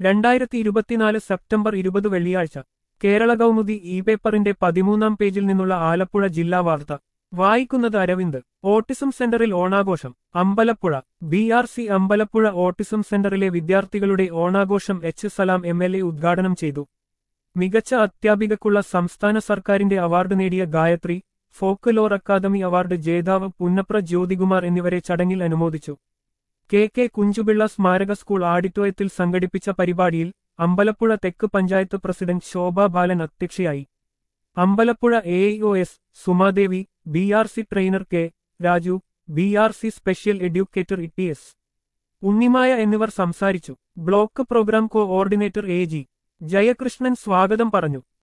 രണ്ടായിരത്തി ഇരുപത്തിനാല് സെപ്റ്റംബർ ഇരുപത് വെള്ളിയാഴ്ച കേരള കൗമുദി ഇ പേപ്പറിന്റെ പതിമൂന്നാം പേജിൽ നിന്നുള്ള ആലപ്പുഴ ജില്ലാ വാർത്ത വായിക്കുന്നത് അരവിന്ദ് ഓട്ടിസം സെന്ററിൽ ഓണാഘോഷം Ambalappuzha B R C Ambalappuzha autism സെന്ററിലെ വിദ്യാർത്ഥികളുടെ ഓണാഘോഷം H Salam M L A ഉദ്ഘാടനം ചെയ്തു മികച്ച അധ്യാപികക്കുള്ള സംസ്ഥാന സർക്കാരിന്റെ അവാർഡ് നേടിയ Gayathri folk lore academy award ജേതാവ് പുന്നപ്ര ജ്യോതികുമാർ എന്നിവരെ ചടങ്ങിൽ അനുമോദിച്ചു കെ കെ കുഞ്ചുപിള്ള സ്മാരക സ്കൂൾ ആഡിറ്റോറിയത്തിൽ സംഘടിപ്പിച്ച പരിപാടിയിൽ അമ്പലപ്പുഴ തെക്ക് പഞ്ചായത്ത് പ്രസിഡന്റ് ശോഭ ബാലൻ അധ്യക്ഷയായി Ambalappuzha A O S Sumadevi B R C trainer K Raju B R C special educator E T S Unnimaya എന്നിവർ സംസാരിച്ചു block programme coordinator A G Jayakrishnan സ്വാഗതം പറഞ്ഞു